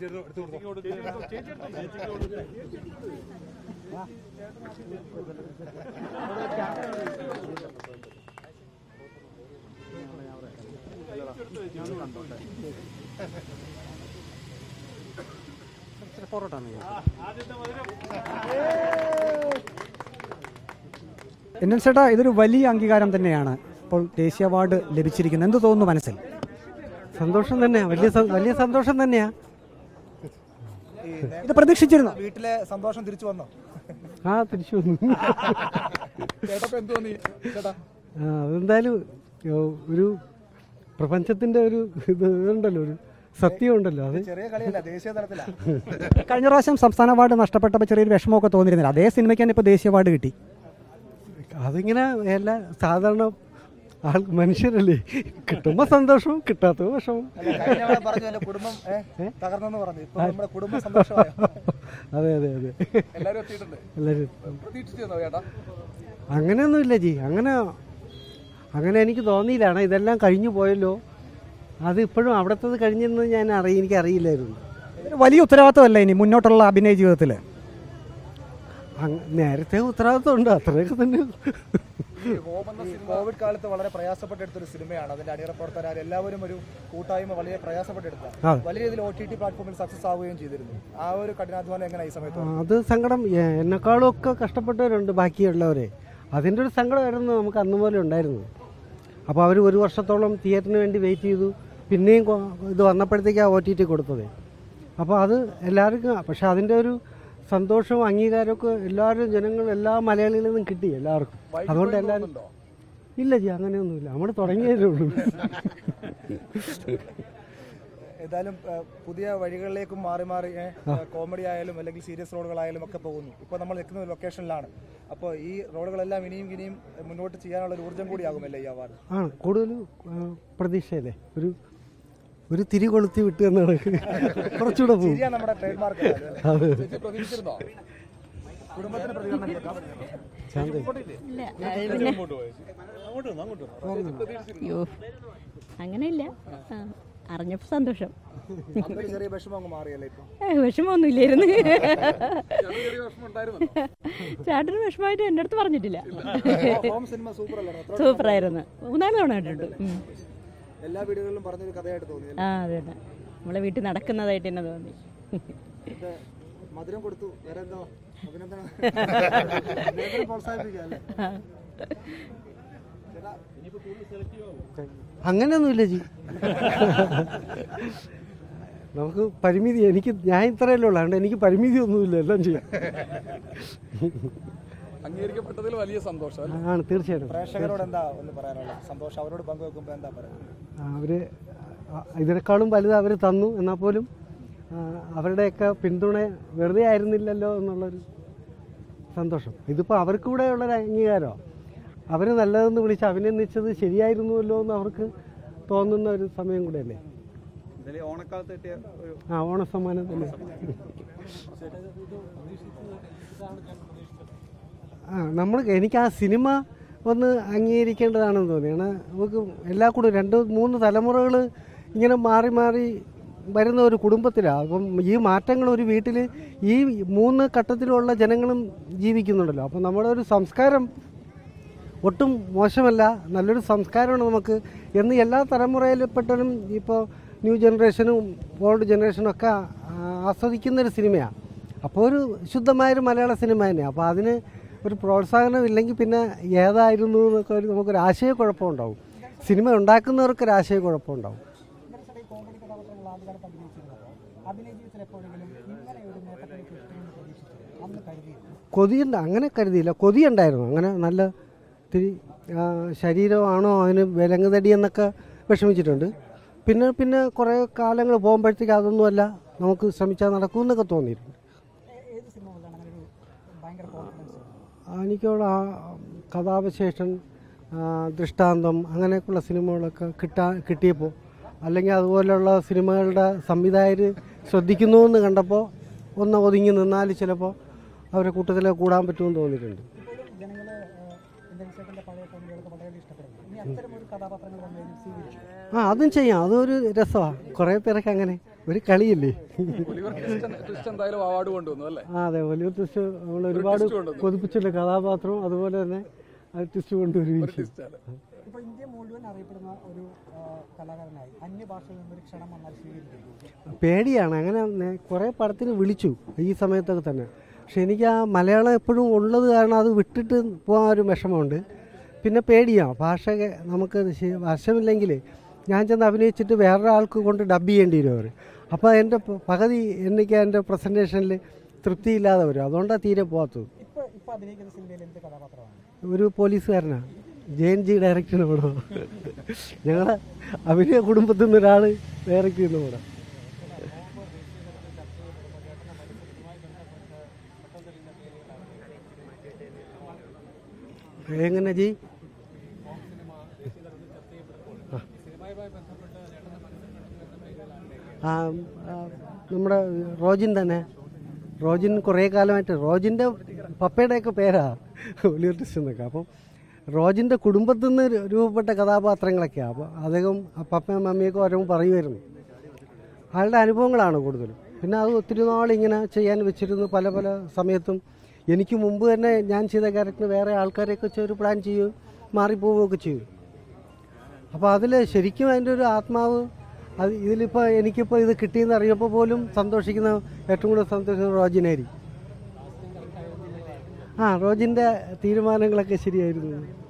എന്നൽ ചേട്ടാ ഇതൊരു വലിയ അംഗീകാരം തന്നെയാണ് ഇപ്പോൾ ദേശീയ അവാർഡ് ലഭിച്ചിരിക്കുന്നത് എന്ത് തോന്നുന്നു മനസ്സിൽ സന്തോഷം തന്നെയാ വലിയ സ- വലിയ സന്തോഷം തന്നെയാ ഇത് പ്രതീക്ഷിച്ചിരുന്നു വീട്ടിലെ സന്തോഷം തിരിച്ചു വന്നോ ആ തിരിച്ചു വന്നു ചേട്ടപ്പോ എന്ത് തോന്നി ചേട്ടാ ആ, അതെന്തായാലും യോ, ഒരു പ്രപഞ്ചത്തിന്റെ ഒരു ഇത് ഇതുണ്ടല്ലോ ഒരു സത്യം ഉണ്ടല്ലോ അത് ചെറിയ കളിയല്ല ദേശീയ തലത്തിലാ കഴിഞ്ഞ പ്രാവശ്യം സംസ്ഥാന അവാർഡ് നഷ്ടപ്പെട്ടപ്പോൾ ചെറിയൊരു വിഷമമൊക്കെ തോന്നിയിരുന്നില്ല അതേ സിനിമയ്ക്ക് തന്നെ ഇപ്പോൾ ദേശീയ അവാർഡ് കിട്ടി അതിങ്ങനെ എല്ലാ സാധാരണ ആൾ മനുഷ്യരല്ലേ കിട്ടുമ്പോ സന്തോഷവും കിട്ടാത്ത വിഷമവും അല്ല കഴിഞ്ഞ തവണ പറഞ്ഞു എന്റെ കുടുംബം ഏ, തകർന്നെന്ന് പറഞ്ഞു ഇപ്പൊ നമ്മുടെ കുടുംബം സന്തോഷമായോ അതെ അതെ അതെ എല്ലാരും എത്തിയിട്ടുണ്ട് എല്ലാവരും പ്രതീക്ഷിച്ചിരുന്നോ ചേട്ടാ അങ്ങനെയൊന്നുമില്ല ജി അങ്ങനെ അങ്ങനെ എനിക്ക് തോന്നിയില്ല കാരണം ഇതെല്ലാം കഴിഞ്ഞു പോയല്ലോ അത് ഇപ്പോഴും അവിടത്തത് കഴിഞ്ഞെന്ന് ഞാൻ അറിയ എനിക്ക് അറിയില്ലായിരുന്നു ഇതൊരു വലിയ ഉത്തരവാദിത്തമല്ല ഇനി മുന്നോട്ടുള്ള അഭിനയ ജീവിതത്തിൽ അങ്ങ- നേരത്തെ ഉത്തരവാദിത്വം ഉണ്ട് അത്രയൊക്കെ തന്നെ ഈ ഹോം എന്ന സിനിമ കോവിഡ് കാലത്ത് വളരെ പ്രയാസപ്പെട്ടെടുത്തൊരു സിനിമയാണ് അതിന്റെ അണിയറ പ്രവർത്തകർ എല്ലാവരും ഒരു കൂട്ടായ്മ വളരെ പ്രയാസപ്പെട്ടെടുത്ത അതെ. വലിയ രീതിയിൽ ഒ ടി ടി പ്ലാറ്റ്ഫോമിൽ സക്സസ് ആവുകയും ചെയ്തിരുന്നു ആ ഒരു കഠിനാധ്വാനം എങ്ങനെ ഈ സമയത്ത് അത് സങ്കടം എ- എന്നെക്കാളും ഒക്കെ കഷ്ടപ്പെട്ടവരുണ്ട് ബാക്കിയുള്ളവരെ അതിൻ്റെ ഒരു സങ്കടമായിരുന്നു നമുക്ക് അന്ന് പോലെ ഉണ്ടായിരുന്നു അപ്പോൾ അവർ ഒരു വർഷത്തോളം തിയേറ്ററിന് വേണ്ടി വെയിറ്റ് ചെയ്തു പിന്നെയും കൊ- ഇത് വന്നപ്പോഴത്തേക്കാണ് ഒ ടി ടി കൊടുത്തത് അപ്പോൾ അത് എല്ലാവർക്കും പക്ഷെ അതിൻ്റെ ഒരു സന്തോഷവും അംഗീകാരമൊക്കെ എല്ലാവരും ജനങ്ങൾ എല്ലാ മലയാളികളിൽ നിന്നും കിട്ടി എല്ലാവർക്കും അതുകൊണ്ട് എല്ലാവരും ഇല്ല ജി അങ്ങനെയൊന്നുമില്ല നമ്മൾ തുടങ്ങിയതേ ഉള്ളൂ ഏതായാലും ആ, പുതിയ വഴികളിലേക്കും മാറി മാറി കോമഡി ആയാലും അല്ലെങ്കിൽ സീരിയസ് റോളുകളായാലും ഒക്കെ പോകുന്നു ഇപ്പോൾ നമ്മൾ നിൽക്കുന്ന ഒരു ലൊക്കേഷനിലാണ് അപ്പോൾ ഈ റോളുകളെല്ലാം ഇനിയും ഇനിയും മുന്നോട്ട് ചെയ്യാനുള്ള ഒരു ഊർജ്ജം കൂടിയാകുമല്ലേ ഈ അവാർഡ് ആണ് കൂടുതൽ പ്രതീക്ഷയല്ലേ ഒരു ഒരു തിരി കൊളുത്തി വിട്ട് എന്നാണ് കുറച്ചുകൂടെ പോകും ശരിയാണ് നമ്മുടെ ട്രേഡ് മാർക്ക് അതെ പ്രതീക്ഷിച്ചിരുന്നോ കുടുംബത്തിന് പ്രതികരണം കേൾക്കാം അയ്യോ അങ്ങനെയില്ല ആ, അറിഞ്ഞപ്പോൾ സന്തോഷം അന്നൊരു ചെറിയ വിഷമം അങ്ങ് മാറിയല്ലേ ഇപ്പൊ ഏ, വിഷമമൊന്നുമില്ലായിരുന്നു ചേട്ടന് വിഷമമായിട്ട് എൻ്റെ അടുത്ത് പറഞ്ഞിട്ടില്ല ഹോം സിനിമ സൂപ്പർ അല്ലായിരുന്നു സൂപ്പറായിരുന്നു മൂന്നാല് തവണ കണ്ടിട്ടുണ്ട് ഉം. എല്ലാ വീടുകളിലും പറഞ്ഞൊരു കഥയായിട്ട് തോന്നി ആ അതെ അതെ നമ്മളെ വീട്ടിൽ നടക്കുന്നതായിട്ട് തന്നെ തോന്നി ഇത് മധുരം കൊടുത്തു വേറെ എന്തോ അഭിനന്ദനം അഭിനന്ദനം പ്രോത്സാഹിപ്പിക്കാം അല്ലേ അങ്ങനെയൊന്നുമില്ല ജി നമുക്ക് പരിമിതി എനിക്ക് ഞാൻ ഇത്രയല്ലേ ഉള്ളൂ അതുകൊണ്ട് എനിക്ക് പരിമിതി ഒന്നുമില്ല എല്ലാം ചെയ്യാം അംഗീകരിക്കപ്പെട്ടതിൽ വലിയ സന്തോഷം അല്ലേ? ആണ് തീർച്ചയായിട്ടും പ്രേക്ഷകരോട് എന്താ ഒന്ന് പറയാനുള്ളത് സന്തോഷം അവരോട് പങ്കുവെക്കുമ്പോൾ എന്താ പറയുക അവർ ഇതിനേക്കാളും വലുത് അവർ തന്നു എന്നാൽ പോലും ആ, അവരുടെയൊക്കെ പിന്തുണ വെറുതെ ആയിരുന്നില്ലല്ലോ എന്നുള്ളൊരു സന്തോഷം ഇതിപ്പോൾ അവർക്ക് കൂടെ ഉള്ളൊരു അംഗീകാരമാണ് അവർ നല്ലതെന്ന് വിളിച്ച് അഭിനന്ദിച്ചത് ശരിയായിരുന്നുവല്ലോ എന്ന് അവർക്ക് തോന്നുന്ന ഒരു സമയം കൂടെയല്ലേ ഓണക്കാലത്ത് കിട്ടിയ ഒരു ആ ഓണസമ്മാനം തന്നെ ആ നമ്മൾ എനിക്ക് ആ സിനിമ ഒന്ന് അംഗീകരിക്കേണ്ടതാണെന്ന് തോന്നി കാരണം നമുക്ക് എല്ലാ കൂടെ രണ്ട് മൂന്ന് തലമുറകൾ ഇങ്ങനെ മാറി മാറി വരുന്ന ഒരു കുടുംബത്തിലാണ് അപ്പം ഈ മാറ്റങ്ങൾ ഒരു വീട്ടിൽ ഈ മൂന്ന് ഘട്ടത്തിലുള്ള ജനങ്ങളും ജീവിക്കുന്നുണ്ടല്ലോ അപ്പം നമ്മുടെ ഒരു സംസ്കാരം ഒട്ടും മോശമല്ല നല്ലൊരു സംസ്കാരമാണ് നമുക്ക് എന്ന് എല്ലാ തലമുറയിൽപ്പെട്ടവരും ഇപ്പോൾ ന്യൂ ജനറേഷനും ഓൾഡ് ജനറേഷനും ഒക്കെ ആ- ആസ്വദിക്കുന്ന ഒരു സിനിമയാണ് അപ്പോൾ ഒരു ശുദ്ധമായൊരു മലയാള സിനിമ തന്നെയാണ് അപ്പോൾ അതിന് ഒരു പ്രോത്സാഹനം ഇല്ലെങ്കിൽ പിന്നെ ഏതായിരുന്നു എന്നൊക്കെ ഒരു നമുക്കൊരു ആശയക്കുഴപ്പം ഉണ്ടാവും സിനിമ ഉണ്ടാക്കുന്നവർക്കൊരു ആശയക്കുഴപ്പം കൊതിയുണ്ട് അങ്ങനെ കരുതിയില്ല കൊതിയുണ്ടായിരുന്നു അങ്ങനെ നല്ല തിരി ആ, ശരീരമാണോ അതിന് വിലങ്ങുതടി എന്നൊക്കെ വിഷമിച്ചിട്ടുണ്ട് പിന്നെ പിന്നെ കുറേ കാലങ്ങൾ പോകുമ്പോഴത്തേക്ക് അതൊന്നുമല്ല നമുക്ക് ശ്രമിച്ചാൽ നടക്കുമെന്നൊക്കെ തോന്നിയിട്ടുണ്ട് ആ, എനിക്കവിടെ ആ കഥാവശേഷൻ ആ, ദൃഷ്ടാന്തം അങ്ങനെയൊക്കെയുള്ള സിനിമകളൊക്കെ കിട്ടാ കിട്ടിയപ്പോൾ അല്ലെങ്കിൽ അതുപോലെയുള്ള സിനിമകളുടെ സംവിധായകർ ശ്രദ്ധിക്കുന്നു എന്ന് കണ്ടപ്പോൾ ഒന്ന് ഒതുങ്ങി നിന്നാൽ ചിലപ്പോൾ അവരെ കൂട്ടത്തിൽ കൂടാൻ പറ്റുമെന്ന് തോന്നിയിട്ടുണ്ട് ആ അതും ചെയ്യാം അതൊരു രസമാണ് കുറേ പേരൊക്കെ അങ്ങനെ ഒരു കളിയല്ലേ ഒലിവർ ട്വിസ്റ്റ് ട്വിസ്റ്റ് എന്തായാലും അവാർഡ് കൊണ്ടുവന്നു അല്ലേ ആ അതെ വലിയ ട്വിസ്റ്റ് നമ്മൾ ഒരുപാട് twist കൊണ്ടുവന്നു. കൊതിപ്പിച്ചുള്ള കഥാപാത്രവും അതുപോലെ തന്നെ ആ ട്വിസ്റ്റ് കൊണ്ടുവരികയും ചെയ്തു ട്വിസ്റ്റാണ് ഇപ്പോൾ ഇന്ത്യ മുഴുവൻ അറിയപ്പെടുന്ന ഒരു കലാകാരനായി അന്യഭാഷയിൽ നിന്നൊരു ക്ഷണം വന്നാൽ സ്വീകരിക്കും പേടിയാണ് അങ്ങനെ നേ- കുറേ പടത്തിന് വിളിച്ചു ഈ സമയത്തൊക്കെ തന്നെ പക്ഷെ എനിക്ക് ആ മലയാളം എപ്പോഴും ഉള്ളത് കാരണം അത് വിട്ടിട്ട് പോകാൻ ഒരു വിഷമമുണ്ട് പിന്നെ പേടിയാണ് ഭാഷ കേ- നമുക്ക് ശ- വശമില്ലെങ്കിൽ ഞാൻ ചെന്ന് അഭിനയിച്ചിട്ട് വേറൊരാൾക്ക് കൊണ്ട് ഡബ് ചെയ്യേണ്ടി വരും അവർ അപ്പോൾ എൻ്റെ പ- പകുതി എനിക്ക് എൻ്റെ പ്രസൻറ്റേഷനിൽ തൃപ്തിയില്ലാതെ വരും അതുകൊണ്ടാണ് തീരെ പോകാത്തത് ഇപ്പോൾ ഇപ്പോൾ അഭിനയിക്കുന്ന സിനിമയിൽ എന്ത് കഥാപാത്രമാണ് ഒരു പോലീസുകാരനാണ് ജയൻ ജി ഡയറക്റ്റ് ചെയ്യുന്ന പടം ഞങ്ങളുടെ അഭിനയ കുടുംബത്തിൽ നിന്ന് ഒരാൾ ഡയറക്റ്റ് ചെയ്യുന്ന പടം എങ്ങനെ ജി ആ ആ, നമ്മുടെ റോജിൻ തന്നെ റോജിൻ കുറേ കാലമായിട്ട് റോജിൻ്റെ പപ്പയുടെയൊക്കെ പേരാ ഒലിയർ ടെസ്റ്റ് എന്നൊക്കെ അപ്പം റോജിൻ്റെ കുടുംബത്തിൽ നിന്ന് രു- രൂപപ്പെട്ട കഥാപാത്രങ്ങളൊക്കെയാണ് അപ്പോൾ അദ്ദേഹം ആ പപ്പയും മമ്മിയൊക്കെ ഓരോ പറയുമായിരുന്നു ആളുടെ അനുഭവങ്ങളാണ് കൂടുതലും പിന്നെ അത് ഒത്തിരി നാൾ ഇങ്ങനെ ചെയ്യാൻ വെച്ചിരുന്നു പല പല സമയത്തും എനിക്ക് മുമ്പ് തന്നെ ഞാൻ ചെയ്ത ക്യാരക്ടർ വേറെ ആൾക്കാരെയൊക്കെ വെച്ച് ഒരു പ്ലാൻ ചെയ്യുകയും മാറിപ്പോവുകയൊക്കെ ചെയ്യും അപ്പോൾ അതിൽ ശരിക്കും അതിൻ്റെ ഒരു ആത്മാവ് അത് ഇതിലിപ്പോൾ എനിക്കിപ്പോൾ ഇത് കിട്ടിയെന്ന് അറിയപ്പോൾ പോലും സന്തോഷിക്കുന്ന ഏറ്റവും കൂടുതൽ സന്തോഷിക്കുന്ന റോജിനായിരിക്കും ആ റോജിൻ്റെ തീരുമാനങ്ങളൊക്കെ ശരിയായിരുന്നു